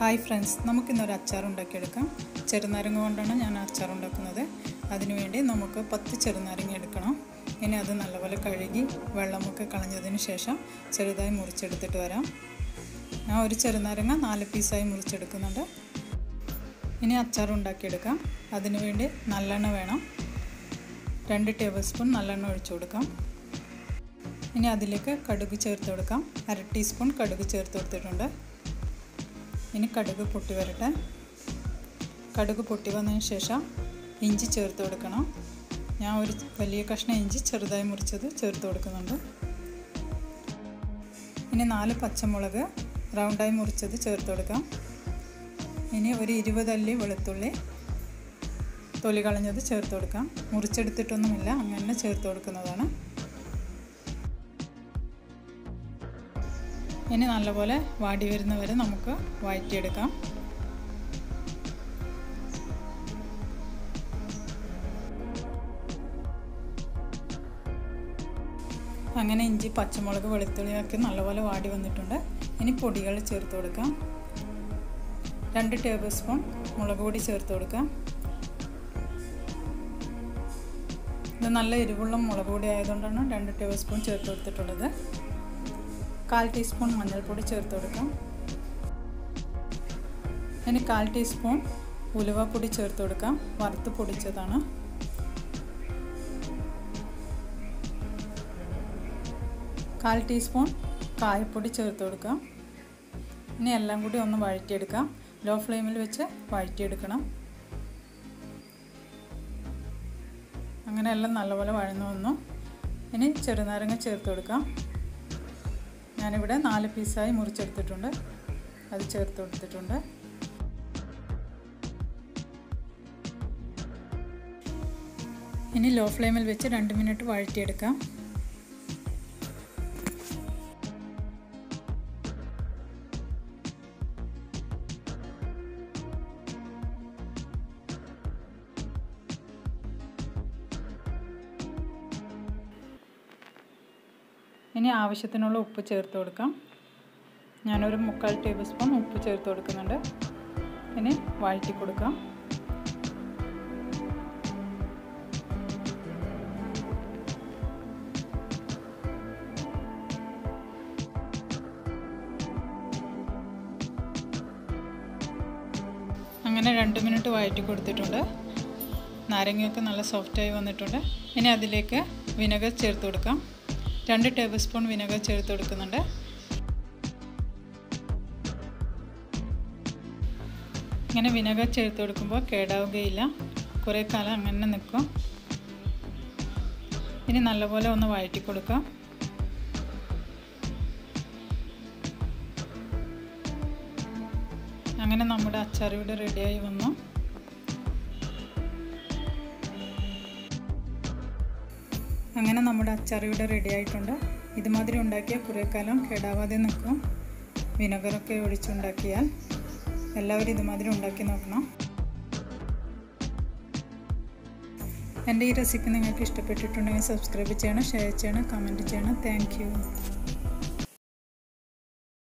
hi friends നമുക്കിന്നൊരു അച്ചാർ ഉണ്ടാക്കിയെടുക്കാം ചെറുനാരങ്ങ കൊണ്ടാണ് ഞാൻ അച്ചാർ ഉണ്ടാക്കുന്നത് അതിനുവേണ്ടി നമുക്ക് പത്ത് ചെറുനാരങ്ങ എടുക്കണം ഇനി അത് നല്ലപോലെ കഴുകി വെള്ളമൊക്കെ കളഞ്ഞതിന് ശേഷം ചെറുതായി മുറിച്ചെടുത്തിട്ട് വരാം ഞാൻ ഒരു ചെറുനാരങ്ങ നാല് പീസായി മുറിച്ചെടുക്കുന്നുണ്ട് ഇനി അച്ചാർ ഉണ്ടാക്കിയെടുക്കാം അതിനുവേണ്ടി നല്ലെണ്ണ വേണം രണ്ട് ടേബിൾ സ്പൂൺ നല്ലെണ്ണ ഒഴിച്ചു കൊടുക്കാം ഇനി അതിലേക്ക് കടുക് ചേർത്ത് കൊടുക്കാം അര ടീസ്പൂൺ കടുക് ചേർത്ത് കൊടുത്തിട്ടുണ്ട് ഇനി കടുക് പൊട്ടി വരട്ടെ കടുക് പൊട്ടി വന്നതിന് ശേഷം ഇഞ്ചി ചേർത്ത് കൊടുക്കണം ഞാൻ ഒരു വലിയ കഷ്ണം ഇഞ്ചി ചെറുതായി മുറിച്ചത് ചേർത്ത് കൊടുക്കുന്നുണ്ട് ഇനി നാല് പച്ചമുളക് റൗണ്ടായി മുറിച്ചത് ചേർത്ത് കൊടുക്കാം ഇനി ഒരു ഇരുപത് അല്ലി വെളുത്തുള്ളി തൊലി കളഞ്ഞത് ചേർത്ത് കൊടുക്കാം മുറിച്ചെടുത്തിട്ടൊന്നുമില്ല അങ്ങനെ ചേർത്ത് കൊടുക്കുന്നതാണ് ഇനി നല്ലപോലെ വാടി വരുന്നവരെ നമുക്ക് വഴറ്റിയെടുക്കാം അങ്ങനെ ഇഞ്ചി പച്ചമുളക് വെളുത്തുള്ളിയൊക്കെ നല്ലപോലെ വാടി വന്നിട്ടുണ്ട് ഇനി പൊടികൾ ചേർത്ത് കൊടുക്കാം രണ്ട് ടേബിൾ സ്പൂൺ മുളക് പൊടി ചേർത്ത് കൊടുക്കാം ഇത് നല്ല എരിവുള്ള മുളക് പൊടി ആയതുകൊണ്ടാണ് രണ്ട് ടേബിൾ സ്പൂൺ ചേർത്ത് കൊടുത്തിട്ടുള്ളത് കാൽ ടീസ്പൂൺ മഞ്ഞൾപ്പൊടി ചേർത്ത് കൊടുക്കാം ഇനി കാൽ ടീസ്പൂൺ ഉലുവപ്പൊടി ചേർത്ത് കൊടുക്കാം വറുത്ത് പൊടിച്ചതാണ് കാൽ ടീസ്പൂൺ കായപ്പൊടി ചേർത്ത് കൊടുക്കാം ഇനി എല്ലാം കൂടി ഒന്ന് വഴറ്റിയെടുക്കാം ലോ ഫ്ലെയിമിൽ വെച്ച് വഴറ്റിയെടുക്കണം അങ്ങനെ എല്ലാം നല്ലപോലെ വഴന്നു വന്നു ഇനി ചെറുനാരങ്ങ ചേർത്ത് കൊടുക്കാം ഞാനിവിടെ നാല് പീസായി മുറിച്ചെടുത്തിട്ടുണ്ട് അത് ചേർത്ത് കൊടുത്തിട്ടുണ്ട് ഇനി ലോ ഫ്ലെയിമിൽ വെച്ച് രണ്ട് മിനിറ്റ് വഴറ്റിയെടുക്കാം ഇനി ആവശ്യത്തിനുള്ള ഉപ്പ് ചേർത്ത് കൊടുക്കാം ഞാനൊരു മുക്കാൽ ടേബിൾ സ്പൂൺ ഉപ്പ് ചേർത്ത് കൊടുക്കുന്നുണ്ട് ഇനി വഴറ്റി കൊടുക്കാം അങ്ങനെ രണ്ട് മിനിറ്റ് വഴറ്റി കൊടുത്തിട്ടുണ്ട് നാരങ്ങയൊക്കെ നല്ല സോഫ്റ്റായി വന്നിട്ടുണ്ട് ഇനി അതിലേക്ക് വിനെഗർ ചേർത്ത് കൊടുക്കാം രണ്ട് ടേബിൾ സ്പൂൺ വിനെഗർ ചേർത്ത് കൊടുക്കുന്നുണ്ട് ഇങ്ങനെ വിനെഗർ ചേർത്ത് കൊടുക്കുമ്പോൾ കേടാവുകയില്ല കുറേ കാലം അങ്ങനെ നിൽക്കും ഇനി നല്ലപോലെ ഒന്ന് വഴറ്റി കൊടുക്കാം അങ്ങനെ നമ്മുടെ അച്ചാർ ഇവിടെ റെഡിയായി വന്നു അങ്ങനെ നമ്മുടെ അച്ചാർ ഇവിടെ റെഡി ആയിട്ടുണ്ട് ഇതുമാതിരി ഉണ്ടാക്കിയാൽ കുറേ കാലം കേടാവാതെ നിൽക്കും വിനെഗറൊക്കെ ഒഴിച്ചുണ്ടാക്കിയാൽ എല്ലാവരും ഇതുമാതിരി ഉണ്ടാക്കി നോക്കണം എൻ്റെ ഈ റെസിപ്പി നിങ്ങൾക്ക് ഇഷ്ടപ്പെട്ടിട്ടുണ്ടെങ്കിൽ സബ്സ്ക്രൈബ് ചെയ്യണം ഷെയർ ചെയ്യണം കമൻറ്റ് ചെയ്യണം താങ്ക്